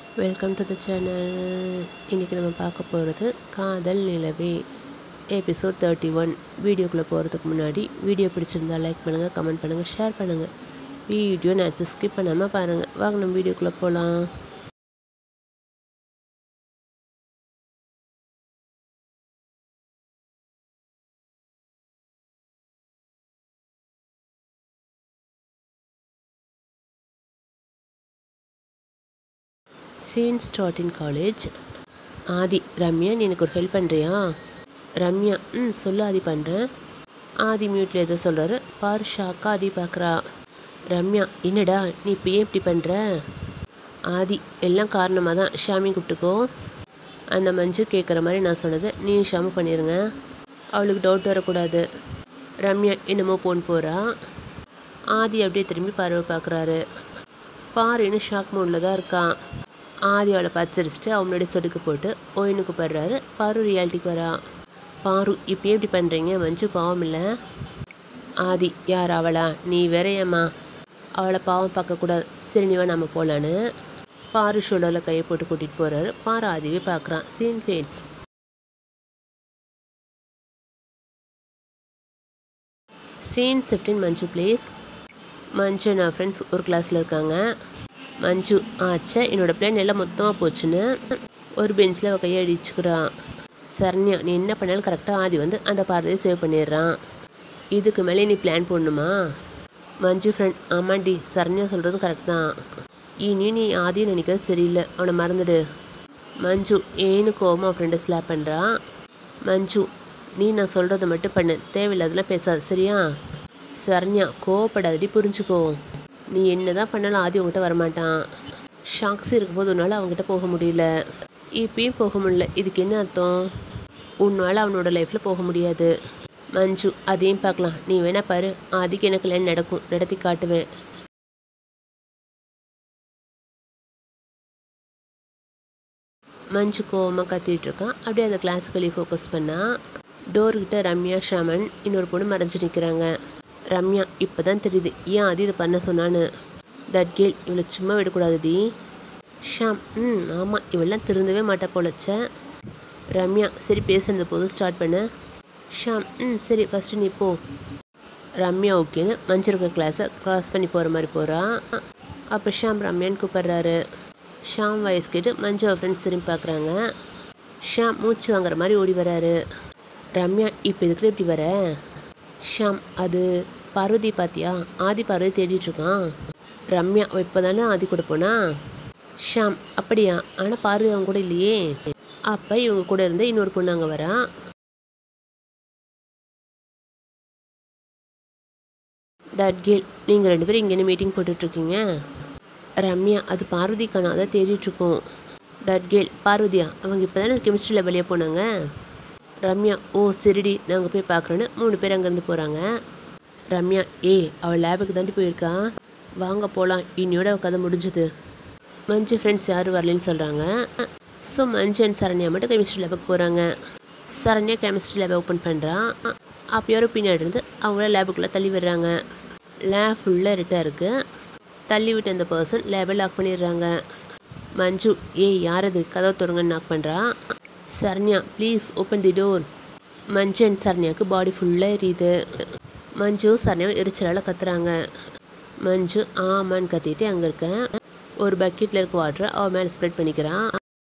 Welcome to the channel இன்றைக்கி நம்ம பார்க்க போகிறது காதல் நிலவே எபிசோட் தேர்ட்டி ஒன் வீடியோக்குள்ளே போகிறதுக்கு முன்னாடி வீடியோ பிடிச்சிருந்தா லைக் பண்ணுங்கள் கமெண்ட் பண்ணுங்கள் ஷேர் பண்ணுங்கள் வீடியோ நேச்சு ஸ்கிப் பண்ணாமல் பாருங்கள் வாங்க நம்ம வீடியோக்குள்ளே போகலாம் scene start in college Aadhi Ramya நீ எனக்கு ஒரு ஹெல்ப் பண்ணுறியா ரம்யா ம் சொல்லு ஆதி பண்ணுறேன் ஆதி மியூட்டில் எதோ சொல்கிறாரு பாரு ஷாக்கா ஆதி பார்க்குறா ரம்யா என்னடா நீ இப்போ ஏன் இப்படி பண்ணுற ஆதி எல்லாம் காரணமாக தான் ஷாமி கூப்பிட்டுக்கோ அந்த மஞ்சு கேட்குற மாதிரி நான் சொன்னது நீ ஷாமு பண்ணிடுங்க அவளுக்கு டவுட் வரக்கூடாது ரம்யா என்னமோ போன் போகிறா ஆதி அப்படியே திரும்பி பார்வை பார்க்குறாரு பாரு இன்னும் ஷாக் மூடில் தான் இருக்கான் ஆதி அவளை பச்சரிச்சிட்டு அவன் முன்னாடி சொடுக்கு போட்டு ஓயினுக்கு படுறாரு பாரு ரியாலிட்டிக்கு வரா பாரு இப்பயே இப்படி பண்ணுறீங்க மஞ்சு பாவம் இல்லை ஆதி யார் அவளா நீ வேறையம்மா அவளை பாவம் பார்க்கக்கூடாது சரி நீ வா நம்ம போகலான்னு பாரு ஷோல்டரில் கையை போட்டு கூட்டிகிட்டு போகிறாரு பாரு ஆதிவே பார்க்குறான் சீன் ஃபேட்ஸ் scene fifteen Manju place Manju நான் ஃப்ரெண்ட்ஸ் ஒரு கிளாஸில் இருக்காங்க மஞ்சு ஆச்சா என்னோடய பிளான் எல்லாம் மொத்தமாக போச்சுன்னு ஒரு பெஞ்சில் அவ கையை அடிச்சுக்கிறான் சரண்யா நீ என்ன பண்ணாலும் கரெக்டாக ஆதி வந்து அந்த பார்வையை சேவ் பண்ணிடுறான் இதுக்கு மேலே நீ பிளான் போடணுமா மஞ்சு ஃப்ரெண்ட் ஆமாண்டி சரண்யா சொல்கிறதும் கரெக்ட் தான் இனி நீ ஆதியை நினைக்கிறது சரியில்லை அவனை மறந்துடு மஞ்சு ஏன்னு கோவமாக ஃப்ரெண்டை ஸ்லாப் பண்ணுறான் மஞ்சு நீ நான் சொல்கிறத மட்டும் பண்ணு தேவையில்லாதெல்லாம் பேசாது சரியா சரண்யா கோவப்படாதடி புரிஞ்சுக்கோ நீ என்ன தான் பண்ணாலும் ஆதி உங்ககிட்ட வரமாட்டான் ஷாக்ஸ் இருக்கும்போது உன்னால் அவங்ககிட்ட போக முடியல இப்பயும் போக முடியல இதுக்கு என்ன அர்த்தம் உன்னால் அவனோட லைஃப்பில் போக முடியாது மஞ்சு அதையும் பார்க்கலாம் நீ வேணா பாரு ஆதிக்கு எனக்கு கல்யாணம் நடக்கும் நடத்தி காட்டுவேன் மஞ்சு கோவமாக கத்திட்டு இருக்கான் அப்படியே அந்த கிளாஸுக்கு வெளியே ஃபோக்கஸ் பண்ணால் டோர்கிட்ட ரம்யா ஷாமன் இன்னொரு பொண்ணு மறைஞ்சு நிற்கிறாங்க ரம்யா இப்போ தான் தெரியுது ஏன் அது இதை பண்ண சொன்னான்னு தட் கேல் இவளை சும்மா விடக்கூடாதுடி ஷாம் ம் ஆமாம் இவெல்லாம் திருந்தவே மாட்டா போலச்ச ரம்யா சரி பேசுனது போதும் ஸ்டார்ட் பண்ண ஷாம் ம் சரி ஃபஸ்ட்டு நீ போ ரம்யா ஓகேன்னு மஞ்சள் இருக்கிற கிளாஸை க்ராஸ் பண்ணி போகிற மாதிரி போகிறான் அப்போ ஷாம் ரம்யான்னு கூப்பிட்றாரு ஷாம் வயசு கேட்டு மஞ்சு அவள் ஃப்ரெண்ட்ஸ் திரும்பி பார்க்குறாங்க ஷாம் மூச்சு வாங்குற மாதிரி ஓடி வராரு ரம்யா இப்போ இதுக்குள்ள இப்படி வர ஷாம் அது பார்வதி பாத்தியா ஆதி பார்வதி தேடிட்டு இருக்கான் ரம்யா இப்போ தானே ஆதி கூட போனா ஷாம் அப்படியா ஆனால் பார்வதி அவங்க கூட இல்லையே அப்போ இவங்க கூட இருந்து இன்னொரு பொண்ணு அங்கே வரா தட் கேல் நீங்கள் ரெண்டு பேரும் இங்கே மீட்டிங் போட்டுட்ருக்கீங்க ரம்யா அது பார்வதி காணா அதை தேடிட்டுருக்கோம் தட் கேல் பார்வதியா அவங்க இப்போ தானே கெமிஸ்ட்ரியில் வெளியே போனாங்க ரம்யா ஓ சரிடி நாங்கள் போய் பார்க்குறோன்னு மூணு பேர் அங்கேருந்து போகிறாங்க ரம்யா ஏ அவள் லேபுக்கு தாண்டி போயிருக்கா வாங்க போகலாம் இன்னியோட அவள் கதை முடிஞ்சுது மஞ்சு ஃப்ரெண்ட்ஸ் யாரும் வரலன்னு சொல்கிறாங்க ஸோ மஞ்சு அண்ட் சரண்யா மட்டும் கெமிஸ்ட்ரி லேபுக்கு போகிறாங்க சரண்யா கெமிஸ்ட்ரி லேபை ஓப்பன் பண்ணுறான் அப்போ யாரும் பின்னாடி இருந்து அவங்கள லேபுக்குள்ளே தள்ளி விடுறாங்க லேப் ஃபுல்லாக இருட்டாக இருக்குது தள்ளி விட்ட அந்த பர்சன் லேபை லாக் பண்ணிடுறாங்க மஞ்சு ஏய் யார் அது கதவை தொடங்கன்னு நாக் பண்ணுறா Saranya please open the door Manju and சரண்யாவுக்கு பாடி ஃபுல்லாக எரியுது மஞ்சு சரண்யாவும் எரிச்சலால் கத்துறாங்க மஞ்சு ஆமான்னு கத்திட்டு அங்கே இருக்கேன் ஒரு பக்கெட்டில் இருக்க வாட்டரை அவன் மேலே ஸ்ப்ரெட் பண்ணிக்கிறான்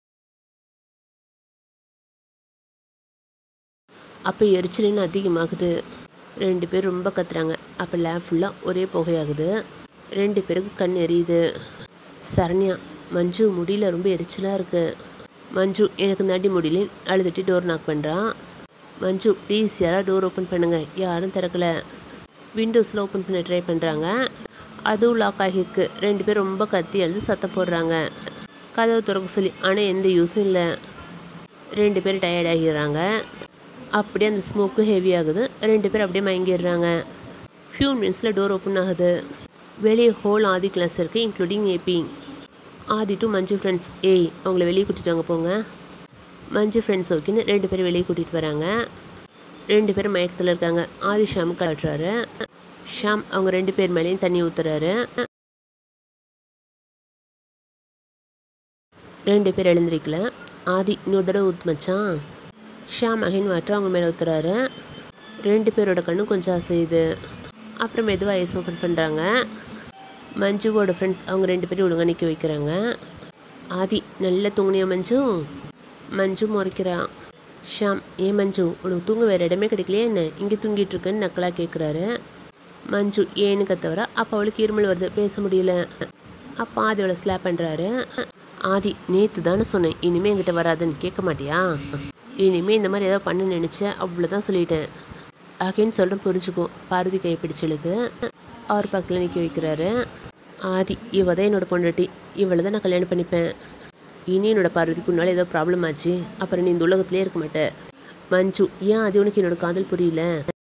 அப்போ எரிச்சல் இன்னும் அதிகமாகுது ரெண்டு பேர் ரொம்ப கத்துறாங்க அப்போ லேப் ஃபுல்லாக ஒரே புகையாகுது ரெண்டு பேருக்கு கண் எரியுது சரண்யா மஞ்சு முடியல ரொம்ப எரிச்சலாக இருக்குது மஞ்சு எனக்கு நடி முடியல அழுதுட்டு டோர் நாக் பண்ணுறான் மஞ்சு ப்ளீஸ் யாராவது டோர் ஓப்பன் பண்ணுங்கள் யாரும் திறக்கல விண்டோஸில் ஓப்பன் பண்ண ட்ரை பண்ணுறாங்க அதுவும் லாக் ஆகியிருக்கு ரெண்டு பேர் ரொம்ப கத்தி அழுது சத்தம் போடுறாங்க கதவு திறக்க சொல்லி ஆனால் எந்த யூஸும் இல்லை ரெண்டு பேர் டயர்ட் ஆகிடுறாங்க அப்படியே அந்த ஸ்மோக்கு ஹெவி ஆகுது ரெண்டு பேர் அப்படியே மயங்கிடுறாங்க ஃபியூ மினிட்ஸில் டோர் ஓப்பன் ஆகுது வெளியே ஹோல் ஆதி கிளாஸ் இருக்குது இன்க்ளூடிங் ஏபி ஆதி டு மஞ்சு ஃப்ரெண்ட்ஸ் ஏய் அவங்கள வெளியே கூட்டிட்டு வாங்க போங்க மஞ்சு ஃப்ரெண்ட்ஸ் ஓகேன்னு ரெண்டு பேரும் வெளியே கூட்டிகிட்டு வராங்க ரெண்டு பேரும் மயக்கத்தில் இருக்காங்க ஆதி ஷாம் கட்டுறாரு ஷாம் அவங்க ரெண்டு பேர் மேலேயும் தண்ணி ஊற்றுறாரு ரெண்டு பேர் எழுந்திருக்கல ஆதி இன்னொரு தடவை ஊத்து மச்சான் ஷியாம் அகைன் வாட்டர் அவங்க மேலே ஊத்துறாரு ரெண்டு பேரோட கண்ணும் கொஞ்சம் அசையுது அப்புறம் மெதுவாக ஐஸ் ஓப்பன் பண்ணுறாங்க மஞ்சுவோட ஃப்ரெண்ட்ஸ் அவங்க ரெண்டு பேரும் ஒழுங்கா நிற்க வைக்கிறாங்க ஆதி நல்ல தூங்குனியா மஞ்சு மஞ்சு முறைக்கிறா ஷாம் ஏன் மஞ்சு உனக்கு தூங்க வேறு இடமே கிடைக்கலையே என்ன இங்கே தூங்கிட்டு இருக்கேன்னு நக்கலாக கேட்குறாரு மஞ்சு ஏன்னு கத்தவரா அப்போ அவளுக்கு இருமல் வருது பேச முடியல அப்போ ஆதி அவளை ஸ்லாப் பண்ணுறாரு ஆதி நேற்று தானே சொன்னேன் இனிமேல் என்கிட்ட வராதுன்னு கேட்க மாட்டியா இனிமேல் இந்த மாதிரி ஏதாவது பண்ண நினச்சேன் அவ்வளோதான் சொல்லிட்டேன் அகைன்னு சொல்கிறேன் புரிஞ்சுக்கும் பார்வதி கையை பிடிச்செழுது அவர் பக்கத்தில் நிற்க வைக்கிறாரு ஆதி இவ தான் என்னோட பொண்டாட்டி இவளை தான் நான் கல்யாணம் பண்ணிப்பேன் இனி என்னோட பார்வதிக்கு உன்னால ஏதோ ப்ராப்ளம் ஆச்சு அப்புறம் நீ இந்த உலகத்திலே இருக்க மாட்ட மஞ்சு ஏன் அது உனக்கு என்னோட காதல் புரியல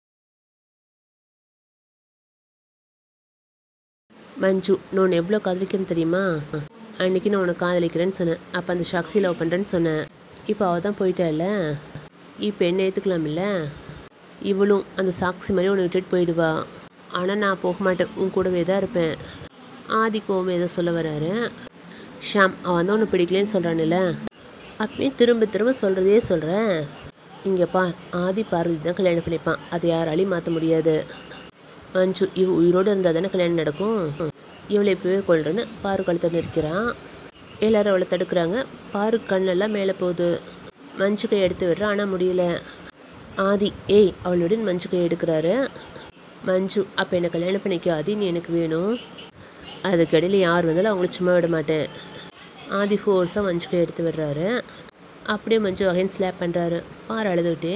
மஞ்சு நான் உன்னை எவ்வளோ காதலிக்கிறேன்னு தெரியுமா அன்னைக்கு நான் உன்னை காதலிக்கிறேன்னு சொன்னேன் அப்போ அந்த ஷாக்ஸி லவ் பண்ணுறேன்னு சொன்னேன் இப்போ அவள் தான் போயிட்டால இப்போ என்ன ஏற்றுக்கலாமில்ல இவளும் அந்த சாக்ஸி மாதிரி உன்னை விட்டுட்டு போயிடுவா ஆனால் நான் போக மாட்டேன் உன் கூடவே தான் இருப்பேன் ஆதி கோவம் ஏதோ சொல்ல வராரு ஷாம் அவன் தான் உன்னை பிடிக்கலன்னு சொல்கிறான்ல அப்படியே திரும்ப திரும்ப சொல்கிறதே சொல்கிறேன் இங்கே பார் ஆதி பார்வதி தான் கல்யாணம் பண்ணிப்பான் அதை யாராலையும் மாற்ற முடியாது மஞ்சு இவ உயிரோடு இருந்தால் தானே கல்யாணம் நடக்கும் இவளை இப்போவே கொள்றேன்னு பாரு கழுத்தை நிற்கிறான் எல்லாரும் அவளை தடுக்கிறாங்க பாரு கண்ணெல்லாம் மேலே போகுது மஞ்சு கை எடுத்து விடுறான் ஆனால் முடியல ஆதி ஏய் அவளுடன் மஞ்சு கை எடுக்கிறாரு மஞ்சு அப்போ என்னை கல்யாணம் பண்ணிக்க ஆதி நீ எனக்கு வேணும் அதுக்கடையில் யார் வந்தாலும் அவங்கள சும்மா விட மாட்டேன் ஆதி ஃபோர்ஸாக மஞ்சு கை எடுத்து விடுறாரு அப்படியே மஞ்சு அகைன் ஸ்லாப் பண்ணுறாரு பாரு அழுதுகிட்டே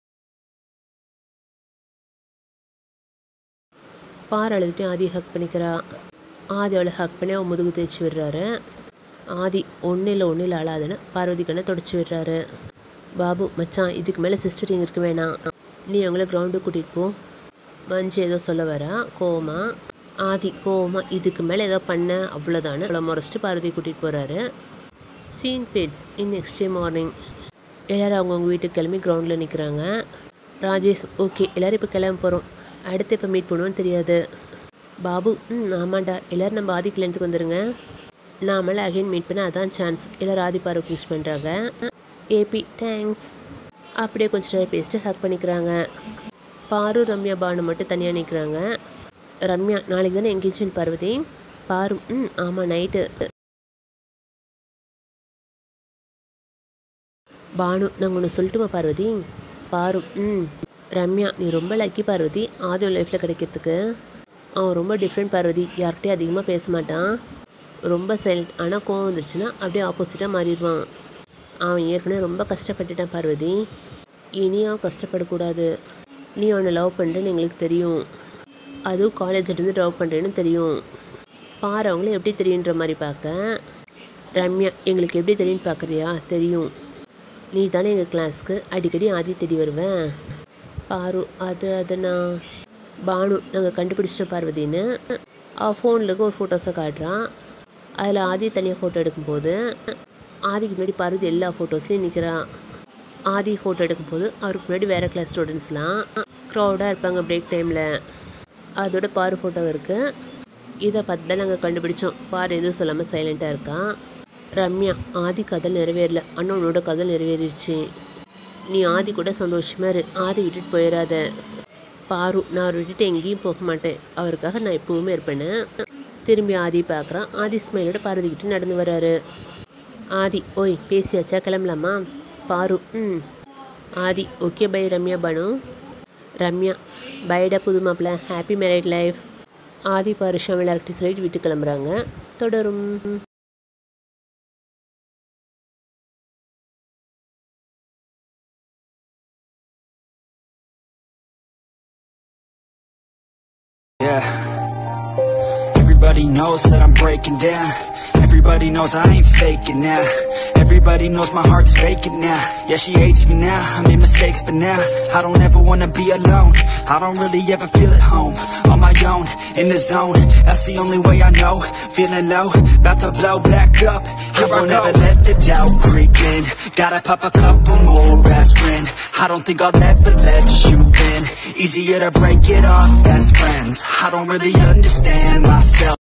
பார் அழுதுட்டு ஆதி ஹக் பண்ணிக்கிறா ஆதி அவளை ஹக் பண்ணி அவன் முதுகு தேய்ச்சி விடுறாரு ஆதி ஒன்றும் இல்லை ஒன்றும் இல்லை அழாதுன்னு பார்வதி கண்ணை தொடச்சி விடுறாரு பாபு மச்சான் இதுக்கு மேலே சிஸ்டர் இங்கே இருக்க வேணாம் நீ அவங்கள கிரவுண்டுக்கு கூட்டிகிட்டு போ மஞ்சு ஏதோ சொல்ல வரா கோவமா ஆதி கோவமா இதுக்கு மேலே ஏதோ பண்ண அவ்வளோதானு அவளை முறைச்சிட்டு பார்வதி கூட்டிகிட்டு போகிறாரு scene fades in next day morning எல்லோரும் அவங்கவுங்க வீட்டுக்கு கிளம்பி கிரவுண்டில் நிற்கிறாங்க ராஜேஷ் ஓகே எல்லோரும் இப்போ கிளம்ப போகிறோம் அடுத்து இப்போ மீட் பண்ணுவோன்னு தெரியாது பாபு ம் ஆமாண்டா எல்லோரும் நம்ம ஆதி கல்யாணத்துக்கு வந்துடுங்க நாமள அகைன் மீட் பண்ண அதான் சான்ஸ் எல்லோரும் ஆதி பார்வை யூஸ் பண்ணுறாங்க ஏபி தேங்க்ஸ் அப்படியே கொஞ்ச நேரம் பேசிட்டு ஹக் பண்ணிக்கிறாங்க பாரு ரம்யா பானு மட்டும் தனியாக நிற்கிறாங்க ரம்யா நாளைக்கு தானே எங்கேஜ்மெண்ட் பார்வதி பாரு ம் ஆமாம் நைட்டு பானு நாங்கள் ஒன்று சொல்லட்டுமா பார்வதி பாரு ம் ரம்யா நீ ரொம்ப லக்கி பார்வதி ஆதி லைஃப்பில் கிடைக்கிறதுக்கு அவன் ரொம்ப டிஃப்ரெண்ட் பார்வதி யார்கிட்டயும் அதிகமாக பேச மாட்டான் ரொம்ப சைலண்ட் ஆனால் கோவம் வந்துருச்சுன்னா அப்படியே ஆப்போசிட்டாக மாறிடுவான் அவன் ஏற்கனவே ரொம்ப கஷ்டப்பட்டுட்டான் பார்வதி இனி அவன் கஷ்டப்படக்கூடாது நீ அவனை லவ் பண்ணுறேன்னு எங்களுக்கு தெரியும் அதுவும் காலேஜ்லேருந்து லவ் பண்ணுறேன்னு தெரியும் பாரு அவங்கள எப்படி தெரியுன்ற மாதிரி பார்க்க ரம்யா எங்களுக்கு எப்படி தெரியும்னு பார்க்குறியா தெரியும் நீ தானே எங்கள் கிளாஸ்க்கு அடிக்கடி ஆதி தேடி வருவேன் பாரு அது அது நான் பானு நாங்கள் கண்டுபிடிச்சிட்டோம் பார்வதின்னு அவள் ஃபோனில் இருக்க ஒரு ஃபோட்டோஸை காட்டுறான் அதில் ஆதி தனியாக ஃபோட்டோ எடுக்கும்போது ஆதிக்கு முன்னாடி பார்வதி எல்லா ஃபோட்டோஸ்லையும் நிற்கிறான் ஆதி ஃபோட்டோ எடுக்கும்போது அவருக்கு முன்னாடி வேறு கிளாஸ் ஸ்டூடெண்ட்ஸ்லாம் க்ரௌடாக இருப்பாங்க பிரேக் டைமில் அதோட பாரு ஃபோட்டோ இருக்குது இதை பார்த்து தான் நாங்கள் கண்டுபிடிச்சோம் பாரு எதுவும் சொல்லாமல் சைலண்ட்டாக இருக்கான் ரம்யா ஆதி கதல் நிறைவேறல அண்ணனோட கதல் நிறைவேறிடுச்சு நீ ஆதி கூட சந்தோஷமா இரு ஆதி விட்டுட்டு போயிடாத பாரு நான் அவர் விட்டுட்டு எங்கேயும் போக மாட்டேன் அவருக்காக நான் எப்பவுமே இருப்பேன்னு திரும்பி ஆதி பார்க்குறான் ஆதி ஸ்மைலோட பார்வதிக்கிட்ட நடந்து வராரு ஆதி ஓய் பேசியாச்சா கிளம்பலாமா பாரு ம் ஆதி ஓகே பை ரம்யா பானு ரம்யா பைடா புது மாப்பிள்ள ஹாப்பி மேரிட் லைஃப் ஆதி பாருஷம் எல்லார்கிட்டையும் சொல்லிட்டு வீட்டுக்கு கிளம்புறாங்க தொடரும் Yeah. Everybody knows that I'm breaking down. Everybody knows I ain't faking now. Everybody knows my heart's vacant now. Yeah, she hates me now. I made mistakes, but now I don't ever wanna be alone. I don't really ever feel at home. On my own, in the zone. That's the only way I know. Feeling low, about to blow back up. I won't ever let the doubt creep in. Gotta pop a couple more aspirin. I don't think I'll ever let you in. Easier to break it off best friends. I don't really understand myself.